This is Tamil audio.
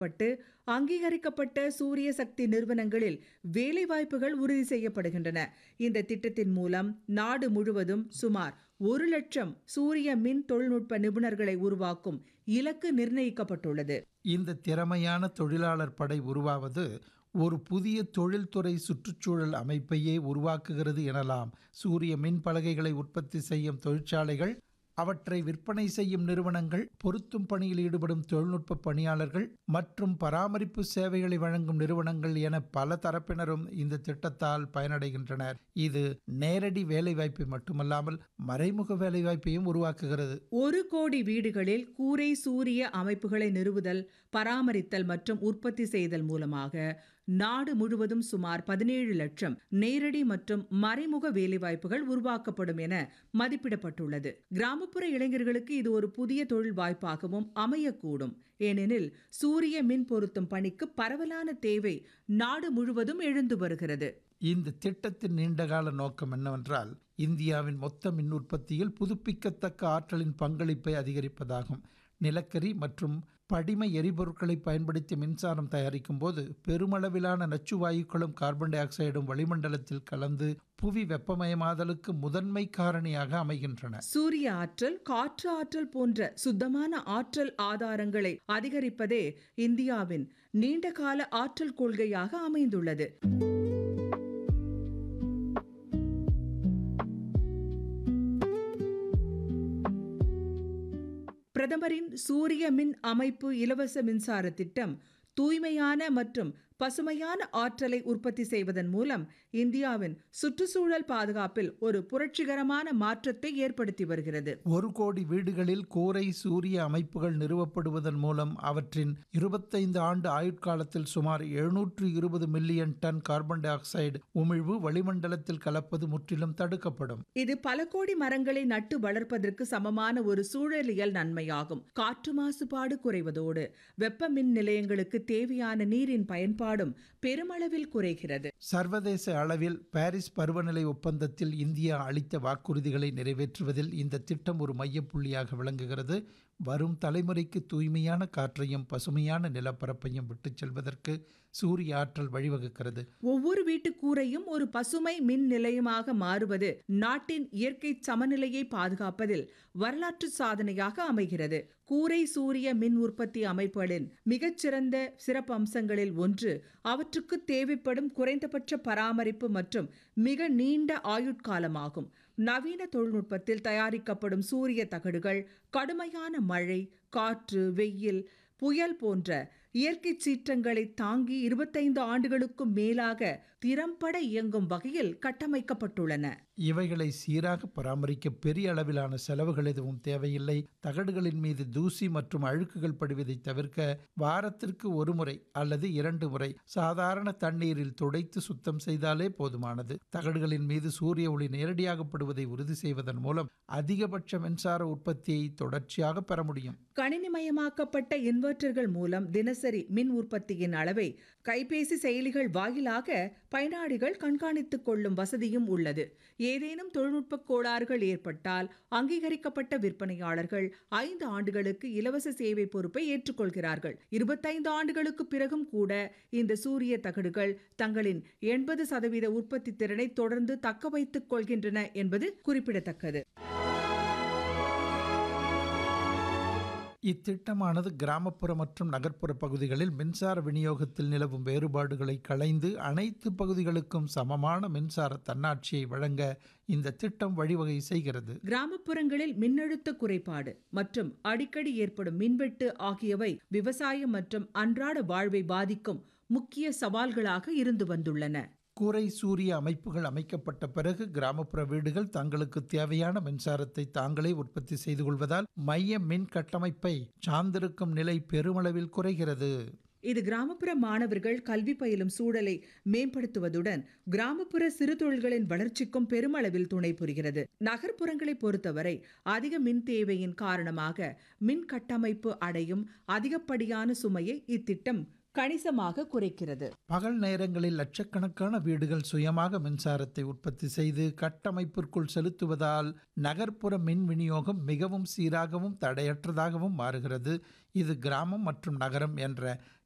பட்டு அங்கீகரிக்கப்பட்ட சூரிய சக்தி நிறுவனங்களில் வேலைவாய்ப்புகள் உறுதி செய்யப்படுகின்றன இந்த திட்டத்தின் மூலம் நாடு முழுவதும் சுமார் ஒரு லட்சம் சூரிய மின் தொழில்நுட்ப நிபுணர்களை உருவாக்கும் இலக்கு நிர்ணயிக்கப்பட்டுள்ளது இந்த திறமையான தொழிலாளர் படை உருவாவது ஒரு புதிய தொழில்துறை சுற்றுச்சூழல் அமைப்பையே உருவாக்குகிறது எனலாம் சூரிய மின் பலகைகளை உற்பத்தி செய்யும் தொழிற்சாலைகள் அவற்றை விற்பனை செய்யும் நிறுவனங்கள் பொருத்தும் பணியில் ஈடுபடும் தொழில்நுட்ப பணியாளர்கள் மற்றும் பராமரிப்பு சேவைகளை வழங்கும் நிறுவனங்கள் என பல தரப்பினரும் இந்த திட்டத்தால் பயனடைகின்றனர் இது நேரடி வேலைவாய்ப்பை மட்டுமல்லாமல் மறைமுக வேலைவாய்ப்பையும் உருவாக்குகிறது ஒரு கோடி வீடுகளில் கூரை சூரிய அமைப்புகளை நிறுவுதல் பராமரித்தல் மற்றும் உற்பத்தி செய்தல் மூலமாக நாடு முழுவதும் சுமார் பதினேழு லட்சம் நேரடி மற்றும் மறைமுக வேலைவாய்ப்புகள் உருவாக்கப்படும் என மதிப்பிடப்பட்டுள்ளது கிராமப்புற இளைஞர்களுக்கு இது ஒரு புதிய தொழில் வாய்ப்பாகவும் அமையக்கூடும் ஏனெனில் சூரிய மின் பொருத்தும் பணிக்கு பரவலான தேவை நாடு முழுவதும் எழுந்து வருகிறது இந்த திட்டத்தின் நீண்டகால நோக்கம் என்னவென்றால் இந்தியாவின் மொத்த மின் உற்பத்தியில் புதுப்பிக்கத்தக்க ஆற்றலின் பங்களிப்பை அதிகரிப்பதாகும் நிலக்கரி மற்றும் படிம எரிபொருட்களை பயன்படுத்தி மின்சாரம் தயாரிக்கும் போது பெருமளவிலான நச்சு வாயுக்களும் கார்பன் டை ஆக்சைடும் வளிமண்டலத்தில் கலந்து புவி வெப்பமயமாதலுக்கு முதன்மை காரணியாக அமைகின்றன சூரிய ஆற்றல் காற்று ஆற்றல் போன்ற சுத்தமான ஆற்றல் ஆதாரங்களை அதிகரிப்பதே இந்தியாவின் நீண்டகால ஆற்றல் கொள்கையாக அமைந்துள்ளது பிரதமரின் சூரிய மின் அமைப்பு இலவச மின்சார திட்டம் தூய்மையான மற்றும் பசுமையான ஆற்றலை உற்பத்தி செய்வதன் மூலம் இந்தியாவின் சுற்றுச்சூழல் பாதுகாப்பில் ஒரு புரட்சிகரமான மாற்றத்தை ஏற்படுத்தி வருகிறது ஒரு கோடி வீடுகளில் கூரை சூரிய அமைப்புகள் நிறுவப்படுவதன் மூலம் அவற்றின் இருபத்தைந்து ஆண்டு ஆயுட்காலத்தில் சுமார் எழுநூற்று இருபது million ton carbon dioxide உமிழ்வு வளிமண்டலத்தில் கலப்பது முற்றிலும் தடுக்கப்படும் இது பல கோடி மரங்களை நட்டு வளர்ப்பதற்கு சமமான ஒரு சூழலியல் நன்மையாகும் காற்று மாசுபாடு குறைவதோடு வெப்ப மின் நிலையங்களுக்கு தேவையான நீரின் பயன்பாடும் பெருமளவில் குறைகிறது சர்வதேச அளவில் பாரிஸ் பருவநிலை ஒப்பந்தத்தில் இந்தியா அளித்த வாக்குறுதிகளை நிறைவேற்றுவதில் இந்த திட்டம் ஒரு மையப்புள்ளியாக விளங்குகிறது வரும் தலைமுறைக்கு தூய்மையான காற்றையும் பசுமையான நிலப்பரப்பையும் விட்டுச் செல்வதற்கு சூரிய ஆற்றல் வழிவகுக்கிறது ஒவ்வொரு வீட்டு கூரையும் ஒரு பசுமை மின் நிலையமாக மாறுவது நாட்டின் இயற்கை சமநிலையை பாதுகாப்பதில் வரலாற்று சாதனையாக அமைகிறது கூரை சூரிய மின் உற்பத்தி அமைப்புகளின் மிகச்சிறந்த சிறப்பு அம்சங்களில் ஒன்று அவற்றுக்கு தேவைப்படும் குறைந்தபட்ச பராமரிப்பு மற்றும் மிக நீண்ட ஆயுட்காலமாகும் நவீன தொழில்நுட்பத்தில் தயாரிக்கப்படும் சூரிய தகடுகள் கடுமையான மழை காற்று வெயில் புயல் போன்ற இயற்கை சீற்றங்களை தாங்கி இருபத்தைந்து ஆண்டுகளுக்கும் மேலாக திறம்பட இயங்கும் வகையில் கட்டமைக்கப்பட்டுள்ளன இவைகளை சீராக பராமரிக்க பெரிய அளவிலான செலவுகள் எதுவும் தேவையில்லை தகடுகளின் மீது தூசி மற்றும் அழுக்குகள் படிவதை தவிர்க்க வாரத்திற்கு ஒரு முறை அல்லது இரண்டு முறை சாதாரண தண்ணீரில் துடைத்து சுத்தம் செய்தாலே போதுமானது தகடுகளின் மீது சூரிய ஒளி நேரடியாகப்படுவதை உறுதி செய்வதன் மூலம் அதிகபட்ச மின்சார உற்பத்தியை தொடர்ச்சியாக பெற முடியும் கணினிமயமாக்கப்பட்ட இன்வெர்ட்டர்கள் மூலம் தினசரி மின் உற்பத்தியின் அளவை கைபேசி செயலிகள் வாயிலாக பயனாளிகள் கண்காணித்துக் கொள்ளும் வசதியும் உள்ளது ஏதேனும் தொழில்நுட்ப கோளாறுகள் ஏற்பட்டால் அங்கீகரிக்கப்பட்ட விற்பனையாளர்கள் ஐந்து ஆண்டுகளுக்கு இலவச சேவை பொறுப்பை ஏற்றுக்கொள்கிறார்கள் இருபத்தைந்து ஆண்டுகளுக்கு பிறகும் கூட இந்த சூரிய தகடுகள் தங்களின் எண்பது சதவீத உற்பத்தி திறனை தொடர்ந்து தக்க வைத்துக் கொள்கின்றன என்பது குறிப்பிடத்தக்கது இத்திட்டமானது கிராமப்புற மற்றும் நகர்ப்புற பகுதிகளில் மின்சார விநியோகத்தில் நிலவும் வேறுபாடுகளை களைந்து அனைத்து பகுதிகளுக்கும் சமமான மின்சார தன்னாட்சியை வழங்க இந்த திட்டம் வழிவகை செய்கிறது கிராமப்புறங்களில் மின்னழுத்த குறைபாடு மற்றும் அடிக்கடி ஏற்படும் மின்வெட்டு ஆகியவை விவசாயம் மற்றும் அன்றாட வாழ்வை பாதிக்கும் முக்கிய சவால்களாக இருந்து வந்துள்ளன கூரை சூரிய அமைப்புகள் அமைக்கப்பட்ட பிறகு கிராமப்புற வீடுகள் தங்களுக்கு தேவையான மின்சாரத்தை தாங்களே உற்பத்தி செய்து கொள்வதால் மைய மின் கட்டமைப்பை சார்ந்திருக்கும் நிலை பெருமளவில் குறைகிறது இது கிராமப்புற மாணவர்கள் கல்வி பயிலும் சூழலை மேம்படுத்துவதுடன் கிராமப்புற சிறு தொழில்களின் வளர்ச்சிக்கும் பெருமளவில் துணை புரிகிறது நகர்ப்புறங்களை பொறுத்தவரை அதிக மின் தேவையின் காரணமாக மின் கட்டமைப்பு அடையும் அதிகப்படியான சுமையை இத்திட்டம் கணிசமாக குறைக்கிறது பகல் நேரங்களில் லட்சக்கணக்கான வீடுகள் சுயமாக மின்சாரத்தை உற்பத்தி செய்து கட்டமைப்பிற்குள் செலுத்துவதால் நகர்ப்புற மின் விநியோகம் மிகவும் சீராகவும் தடையற்றதாகவும் மாறுகிறது இது கிராமம் மற்றும் நகரம் என்ற